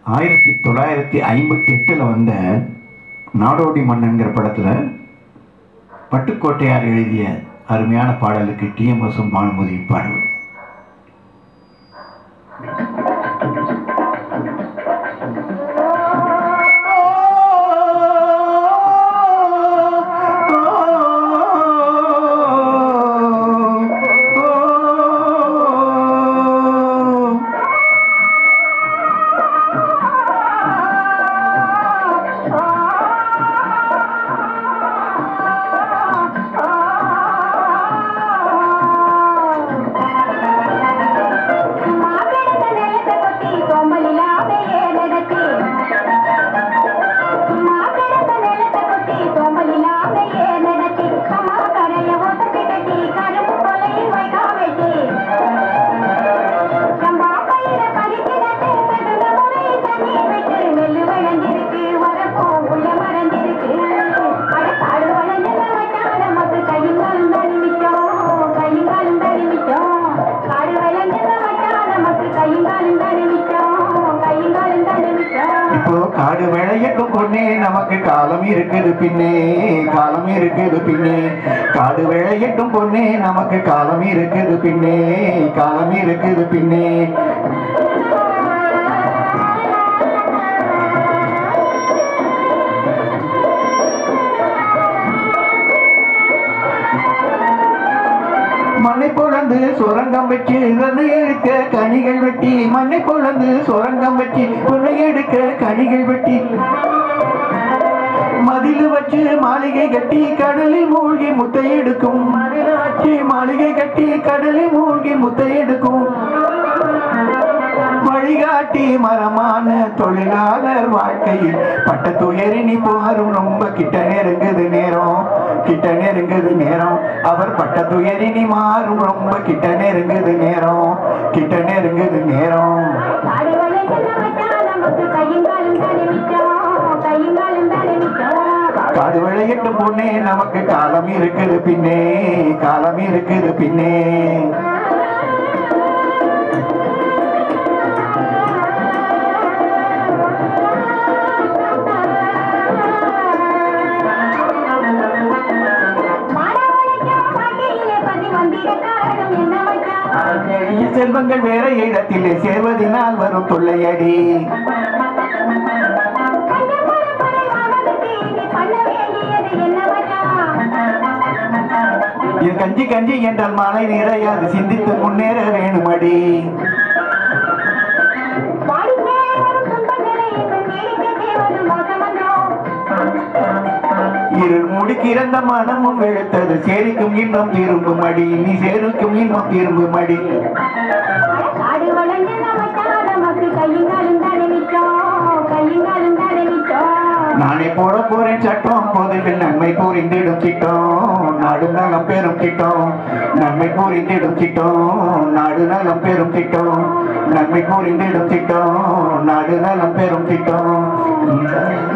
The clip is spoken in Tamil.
ஆயிரத்தி தொள்ளாயிரத்தி ஐம்பத்தி எட்டில் வந்த நாடோடி மன்னன்கிற படத்தில் பட்டுக்கோட்டையார் எழுதிய அருமையான பாடலுக்கு டிஎம்எஸும் பானுமதியும் பாடுவது மாகடத நிலத்தை கொட்டி சோம்பலில்லாத ஏனடத்தி மாகடத நிலத்தை கொட்டி சோம்பலில்லாத ஏனடத்தி அம்மா கரைய ஒதுக்கி கட்டி கரும்பு கொலையில் வைகா வெட்டி சம்பா பயிர பறித்து நட்டு கடுந்த முறை தண்ணி விட்டு நெல்லு விளைஞ்சிருக்கு வரப்போ உள்ள மறந்திருக்கு அட காடு வளைஞ்சத மச்சான் நமக்கு கையும் காலும் தனி மிச்சம் கையும் காலும் தனி மிச்சம் காடு விளைஞ்சத மச்சான் நமக்கு கையும் காலும் தனி மிச்சம் கையும் காலும் தனி மிச்சம் இப்போ காடு விளையட்டும் பொண்ணே நமக்கு காலம் இருக்குது பின்னே காலம் இருக்குது பின்னே காடு விளையட்டும் பொண்ணே நமக்கு காலம் இருக்குது பின்னே காலம் இருக்குது பின்னே மண்ணை பொழந்து சுரங்கம் வச்சு இதனை எடுக்க கனிகள் வெட்டி மண்ணை பொழந்து சுரங்கம் வச்சு புனை எடுக்க கனிகள் வெட்டி மதில் வச்சு மாளிகை கட்டி கடலில் மூழ்கி முத்தை எடுக்கும் மதில் வச்சு மாளிகை கட்டி கடலில் மூழ்கி முத்தை எடுக்கும் வழிகாட்டி மரமான தொழிலாளர் வாழ்க்கையில் பட்ட துயரினி போரும் ரொம்ப கிட்ட நெருங்குது நேரம் கிட்ட நெருங்குது நேரம் அவர் பட்ட துயரினி மாறும் ரொம்ப கிட்ட நெருங்குது நேரம் கிட்ட நெருங்குது நேரம் காடு விளைஞ்சத மச்சான் நமக்கு கையும் காலும் தனி மிச்சம் கையும் காலும் தனி மிச்சம் காடு விளையட்டும் பொண்ணே நமக்கு காலம் இருக்குது பின்னே காலம் இருக்குது பின்னே மாடவளைக்கும் வாழ்க்கையிலே பதி வந்திட காரணம் என்ன மச்சான் செல்வங்கள் வேற இடத்திலே சேர்வதனால் வரும் தொல்லையடி இது கஞ்சி கஞ்சி என்றால் மழை நிறையாது சிந்தித்து முன்னேற வேணுமடி இருள் முடிக்கிறந்த மனமும் வெளுத்தது சேரிக்கும் இன்பம் திரும்பும் அடி நீ சேருக்கும் இன்பம் திரும்பும் அடி நானே போட போறேன் சட்டம் பொதுவில் நன்மை புரிந்திடும் திட்டம் நாடு நலம் பெரும் திட்டம் நன்மை புரிந்திடும் திட்டம் நாடு நலம் பெரும் திட்டம் நன்மை புரிந்திடும் திட்டம் நாடு நலம் பெரும் திட்டம்